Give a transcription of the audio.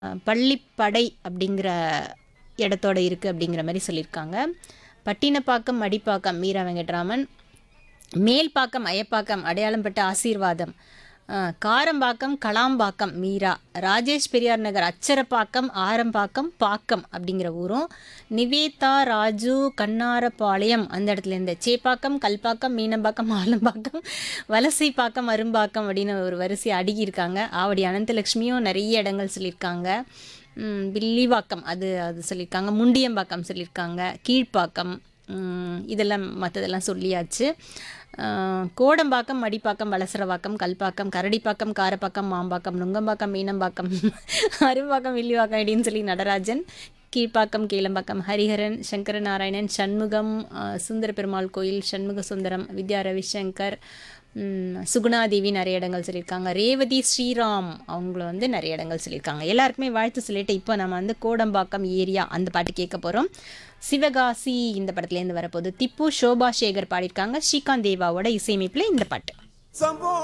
பள்ளிப்படை அப்படிங்கிற இடத்தோட இருக்குது அப்படிங்கிற மாதிரி சொல்லியிருக்காங்க பட்டினப்பாக்கம் மடிப்பாக்கம் மீரா வெங்கட்ராமன் மேல்பாக்கம் அயப்பாக்கம் அடையாளம் பெற்ற ஆசீர்வாதம் அஹ், காரம்பாக்கம் கலாம்பாக்கம் மீரா ராஜேஷ் பெரியார் நகர் அச்சரப்பாக்கம் ஆரம்பாக்கம் பாக்கம் அப்படிங்கிற ஊரும் நிவேதா ராஜு கண்ணாரப்பாளையம் அந்த இடத்துல இருந்து சேப்பாக்கம் கல்பாக்கம் மீனம்பாக்கம் ஆலம்பாக்கம் வலசைப்பாக்கம் அரும்பாக்கம் அப்படின்னு ஒரு வரிசை அடுக்கியிருக்காங்க ஆவடி அனந்தலக்ஷ்மியும் நிறைய இடங்கள் சொல்லியிருக்காங்க ம், வில்லிவாக்கம் அது அது சொல்லியிருக்காங்க முண்டியம்பாக்கம் சொல்லியிருக்காங்க கீழ்ப்பாக்கம் ம், இதெல்லாம் மற்றதெல்லாம் சொல்லியாச்சு அஹ், கோடம்பாக்கம் மடிப்பாக்கம் வலசரவாக்கம் கல்பாக்கம் கரடிப்பாக்கம் காரப்பாக்கம் மாம்பாக்கம் நுங்கம்பாக்கம் மீனம்பாக்கம் அரும்பாக்கம் வில்லிவாக்கம் அப்படின்னு சொல்லி நடராஜன் கீழ்ப்பாக்கம் கீழம்பாக்கம் ஹரிஹரன் சங்கரநாராயணன் சண்முகம் அஹ், சுந்தர பெருமாள் கோயில் சண்முக சுந்தரம் வித்யா ரவிசங்கர் ம், சுகுணாதேவி நிறைய இடங்கள் சொல்லியிருக்காங்க ரேவதி ஸ்ரீராம் அவங்கள வந்து நிறைய இடங்கள் சொல்லியிருக்காங்க எல்லாருக்குமே வாழ்த்து சொல்லிட்டு இப்போ நம்ம வந்து கோடம்பாக்கம் ஏரியா அந்த பாட்டு கேட்க போகிறோம் சிவகாசி இந்த படத்துலேருந்து வரப்போகுது திப்பு சோபா சேகர் பாடியிருக்காங்க ஸ்ரீகாந்த் தேவாவோட இசையமைப்பில் இந்த பாட்டு சம்போ